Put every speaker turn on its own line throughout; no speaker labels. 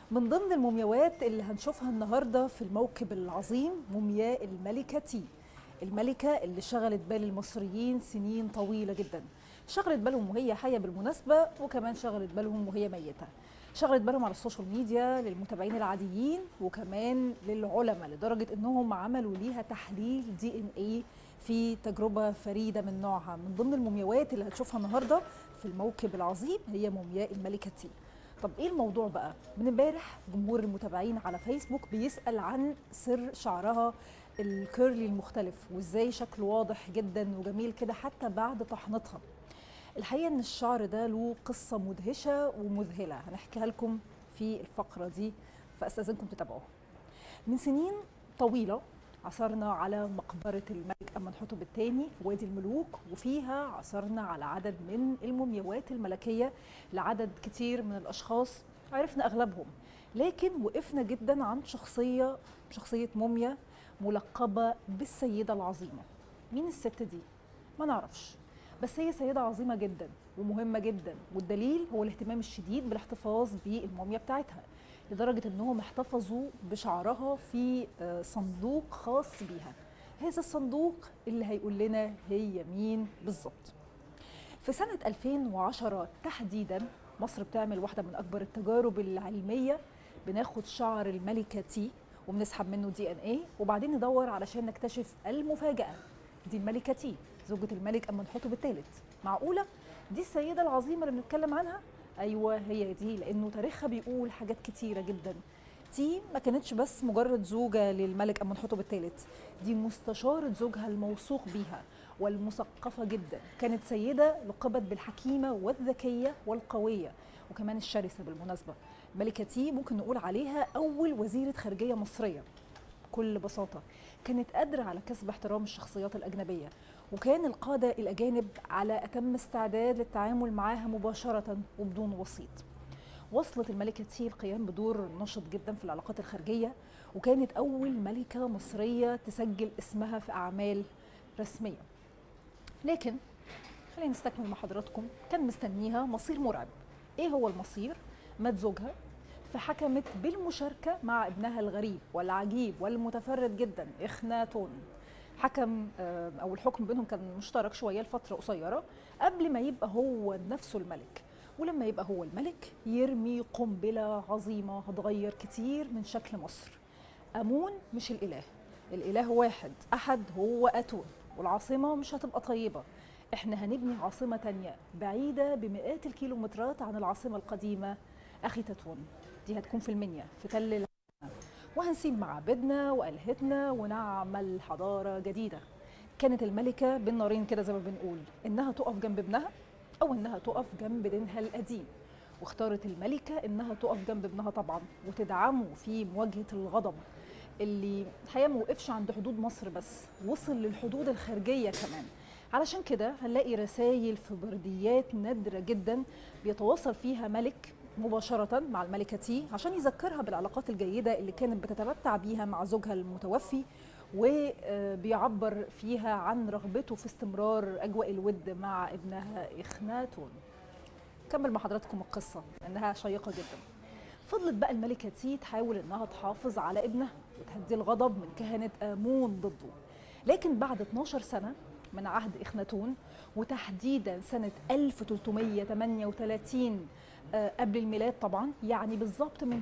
من ضمن المومياوات اللي هنشوفها النهارده في الموكب العظيم مومياء الملكة تي الملكة اللي شغلت بال المصريين سنين طويلة جدا شغلت بالهم وهي حية بالمناسبة وكمان شغلت بالهم وهي ميتة شغلت بالهم على السوشيال ميديا للمتابعين العاديين وكمان للعلماء لدرجة انهم عملوا ليها تحليل دي ان ايه في تجربة فريدة من نوعها من ضمن المومياوات اللي هتشوفها النهاردة في الموكب العظيم هي مومياء الملكة تي طب ايه الموضوع بقى من امبارح جمهور المتابعين على فيسبوك بيسال عن سر شعرها الكيرلي المختلف وازاي شكله واضح جدا وجميل كده حتى بعد طحنتها الحقيقه ان الشعر ده له قصه مدهشه ومذهله هنحكيها لكم في الفقره دي فاستاذنكم تتابعوها من سنين طويله عثرنا على مقبرة الملك أمنحتب الثاني في وادي الملوك وفيها عثرنا على عدد من المومياوات الملكية لعدد كتير من الأشخاص عرفنا أغلبهم لكن وقفنا جدا عن شخصية شخصية موميا ملقبة بالسيدة العظيمة مين الست دي؟ ما نعرفش بس هي سيدة عظيمة جدا ومهمة جدا والدليل هو الاهتمام الشديد بالاحتفاظ بالموميا بتاعتها لدرجة أنهم احتفظوا بشعرها في صندوق خاص بيها هذا الصندوق اللي هيقول لنا هي مين بالظبط في سنة 2010 تحديدا مصر بتعمل واحدة من أكبر التجارب العلمية بناخد شعر الملكة تي وبنسحب منه دي ان ايه وبعدين ندور علشان نكتشف المفاجأة دي الملكة تي زوجة الملك أمنحتب الثالث معقولة دي السيدة العظيمة اللي بنتكلم عنها ايوه هي دي لانه تاريخها بيقول حاجات كتيره جدا تي ما كانتش بس مجرد زوجه للملك امنحتب الثالث دي مستشاره زوجها الموثوق بيها والمثقفه جدا كانت سيده لقبت بالحكيمه والذكيه والقويه وكمان الشرسه بالمناسبه ملكه تي ممكن نقول عليها اول وزيره خارجيه مصريه بكل بساطه كانت قادره على كسب احترام الشخصيات الاجنبيه وكان القادة الأجانب على أتم استعداد للتعامل معها مباشرة وبدون وسيط وصلت الملكة تي القيام بدور نشط جدا في العلاقات الخارجية وكانت أول ملكة مصرية تسجل اسمها في أعمال رسمية لكن خلينا نستكمل مع حضراتكم كان مستنيها مصير مرعب إيه هو المصير؟ مات زوجها فحكمت بالمشاركة مع ابنها الغريب والعجيب والمتفرد جدا إخناتون حكم او الحكم بينهم كان مشترك شويه لفتره قصيره قبل ما يبقى هو نفسه الملك ولما يبقى هو الملك يرمي قنبله عظيمه هتغير كتير من شكل مصر امون مش الاله الاله واحد احد هو اتون والعاصمه مش هتبقى طيبه احنا هنبني عاصمه تانية بعيده بمئات الكيلومترات عن العاصمه القديمه اخي تتون دي هتكون في المنيا في تل وهنسيب معابدنا والهتنا ونعمل حضاره جديده كانت الملكه بين نارين كده زي ما بنقول انها تقف جنب ابنها او انها تقف جنب دينها القديم واختارت الملكه انها تقف جنب ابنها طبعا وتدعمه في مواجهه الغضب اللي الحقيقه ما وقفش عند حدود مصر بس وصل للحدود الخارجيه كمان علشان كده هنلاقي رسائل في برديات نادره جدا بيتواصل فيها ملك مباشرة مع الملكة تي عشان يذكرها بالعلاقات الجيدة اللي كانت بتتمتع بيها مع زوجها المتوفي وبيعبر فيها عن رغبته في استمرار أجواء الود مع ابنها إخناتون كمل مع حضراتكم القصة لأنها شيقة جدا فضلت بقى الملكة تي تحاول إنها تحافظ على ابنها وتهدي الغضب من كهنة آمون ضده لكن بعد 12 سنة من عهد إخناتون وتحديدا سنة 1338 قبل الميلاد طبعا يعني بالظبط من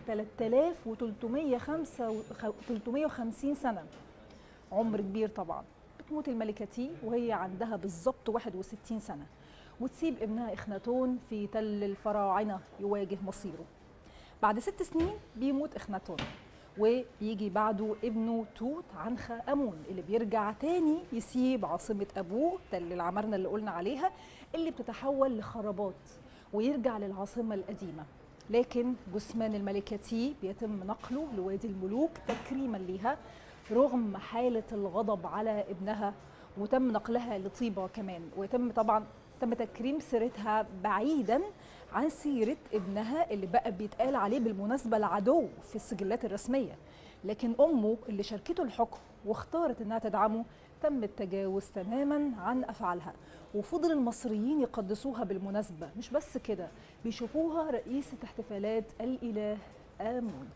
3350 سنة عمر كبير طبعا بتموت الملكة تي وهي عندها بالظبط 61 سنة وتسيب ابنها إخناتون في تل الفراعنة يواجه مصيره بعد ست سنين بيموت إخناتون ويجي بعده ابنه توت عنخ امون اللي بيرجع تاني يسيب عاصمه ابوه تل العمارنه اللي قلنا عليها اللي بتتحول لخرابات ويرجع للعاصمه القديمه لكن جثمان الملكه تي بيتم نقله لوادي الملوك تكريما ليها رغم حاله الغضب على ابنها وتم نقلها لطيبه كمان ويتم طبعا تم تكريم سيرتها بعيدا عن سيرة ابنها اللي بقى بيتقال عليه بالمناسبة العدو في السجلات الرسمية لكن أمه اللي شاركته الحكم واختارت أنها تدعمه تم التجاوز تماما عن أفعالها وفضل المصريين يقدسوها بالمناسبة مش بس كده بيشوفوها رئيسة احتفالات الإله آمون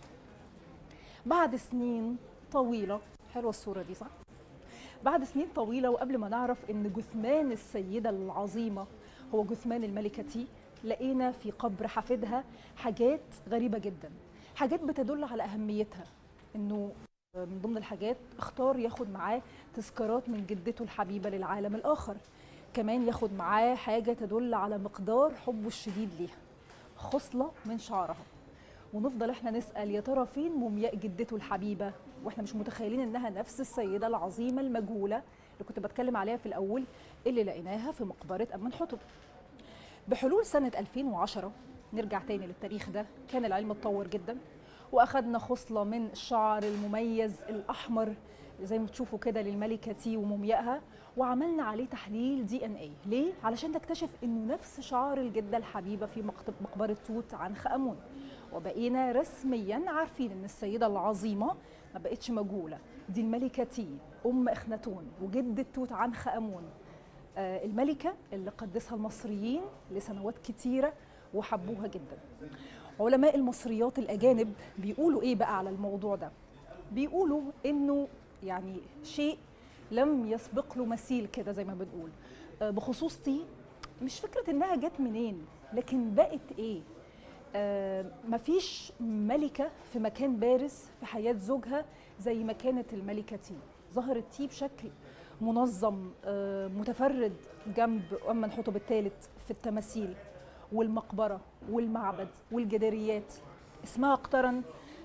بعد سنين طويلة حلوة الصورة دي صح؟ بعد سنين طويلة وقبل ما نعرف إن جثمان السيدة العظيمة هو جثمان الملكة تي لقينا في قبر حفيدها حاجات غريبة جدا حاجات بتدل على أهميتها إنه من ضمن الحاجات اختار ياخد معاه تذكارات من جدته الحبيبة للعالم الآخر كمان ياخد معاه حاجة تدل على مقدار حبه الشديد ليها خصلة من شعرها ونفضل احنا نسأل يا ترى فين مومياء جدته الحبيبة واحنا مش متخيلين انها نفس السيدة العظيمة المجهولة اللي كنت بتكلم عليها في الأول اللي لقيناها في مقبرة أمن حتب بحلول سنة 2010 نرجع تاني للتاريخ ده كان العلم اتطور جدا واخدنا خصله من الشعر المميز الاحمر زي ما بتشوفوا كده للملكه تي وموميائها وعملنا عليه تحليل دي ان اي ليه علشان نكتشف انه نفس شعر الجده الحبيبه في مقبره توت عنخ امون وبقينا رسميا عارفين ان السيده العظيمه ما بقتش مجهوله دي الملكه تي ام اخناتون وجده توت عنخ امون آه الملكه اللي قدسها المصريين لسنوات كتيره وحبوها جدا علماء المصريات الاجانب بيقولوا ايه بقى على الموضوع ده بيقولوا انه يعني شيء لم يسبق له مثيل كده زي ما بنقول بخصوص تي مش فكره انها جت منين لكن بقت ايه آه مفيش ملكه في مكان بارز في حياه زوجها زي ما كانت الملكه تي ظهرت تي بشكل منظم آه متفرد جنب أمن حتب الثالث في التماثيل والمقبرة والمعبد والجداريات اسمها اقترن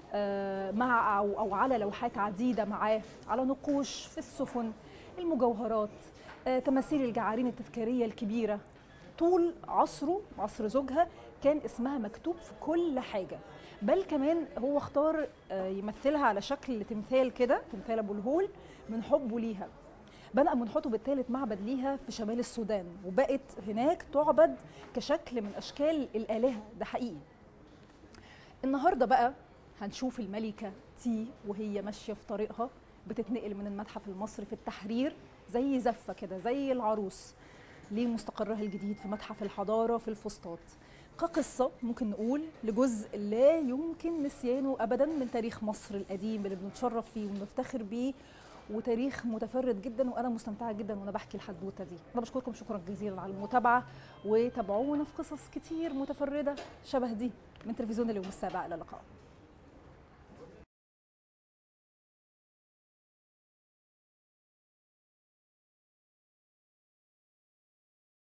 مع أو, أو على لوحات عديدة معاه على نقوش في السفن المجوهرات تماثيل الجعارين التذكارية الكبيرة طول عصره عصر زوجها كان اسمها مكتوب في كل حاجة بل كمان هو اختار يمثلها على شكل تمثال كده تمثال ابو الهول من حبه ليها بنى من حتب الثالث معبد ليها في شمال السودان وبقت هناك تعبد كشكل من اشكال الالهه ده حقيقي النهارده بقى هنشوف الملكه تي وهي ماشيه في طريقها بتتنقل من المتحف المصري في التحرير زي زفه كده زي العروس لمستقرها الجديد في متحف الحضاره في الفسطاط كقصة ممكن نقول لجزء لا يمكن نسيانه أبدا من تاريخ مصر القديم اللي بنتشرف فيه ونفتخر بيه وتاريخ متفرد جدا وانا مستمتعه جدا وانا بحكي الحدوته دي انا بشكركم شكرا جزيلا على المتابعه وتابعونا في قصص كتير متفرده شبه دي من تلفزيون اليوم السابع الى اللقاء